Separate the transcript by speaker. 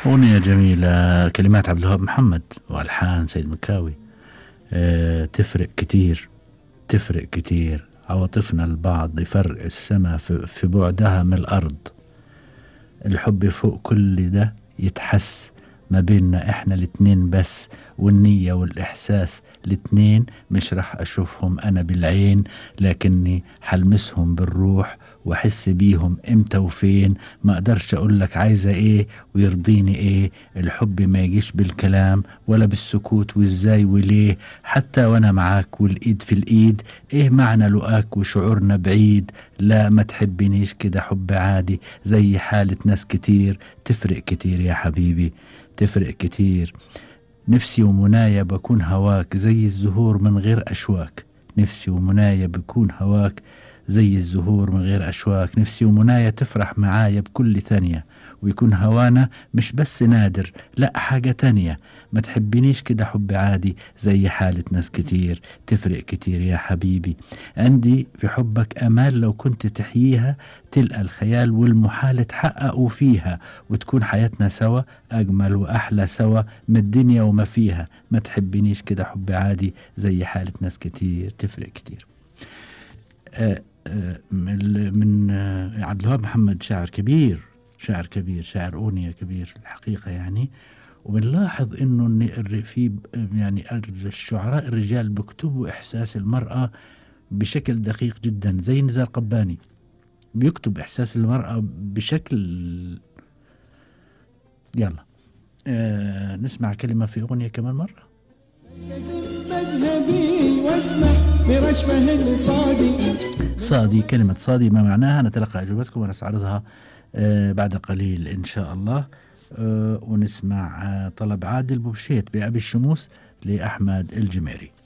Speaker 1: أغنية جميلة كلمات عبد الوهاب محمد وألحان سيد مكاوي أه تفرق كتير تفرق كتير عواطفنا البعض يفرق السماء في, في بعدها من الأرض الحب فوق كل ده يتحس ما بيننا احنا الاتنين بس والنية والإحساس الاتنين مش رح أشوفهم أنا بالعين لكني حلمسهم بالروح وأحس بيهم إمتى وفين ما أقدرش أقول لك عايزة إيه ويرضيني إيه الحب ما يجيش بالكلام ولا بالسكوت وإزاي وليه حتى وأنا معاك والإيد في الإيد إيه معنى لقاك وشعورنا بعيد لا ما تحبنيش كده حب عادي زي حالة ناس كتير تفرق كتير يا حبيبي تفرق كتير نفسي ومنايا بكون هواك زي الزهور من غير أشواك نفسي ومنايا بكون هواك زي الزهور من غير أشواك نفسي ومنايا تفرح معايا بكل ثانية ويكون هوانا مش بس نادر لا حاجة تانية ما تحبنيش كده حب عادي زي حالة ناس كتير تفرق كتير يا حبيبي عندي في حبك أمال لو كنت تحييها تلقى الخيال والمحال تحققوا فيها وتكون حياتنا سوا أجمل وأحلى سوا من الدنيا وما فيها ما تحبنيش كده حب عادي زي حالة ناس كتير تفرق كتير آه آه من آه عبد الوهاب محمد شاعر كبير شاعر كبير شاعر أغنية كبير الحقيقة يعني وبنلاحظ انه في يعني الشعراء الرجال بيكتبوا احساس المراه بشكل دقيق جدا زي نزار قباني بيكتب احساس المراه بشكل يلا آه نسمع كلمه في اغنيه كمان مره مذهبي واسمح برشفه صادي صادي كلمة صادي ما معناها نتلقى أجوبتكم ونستعرضها آه بعد قليل إن شاء الله آه ونسمع آه طلب عادل بوبشيت بأبي الشموس لأحمد الجميري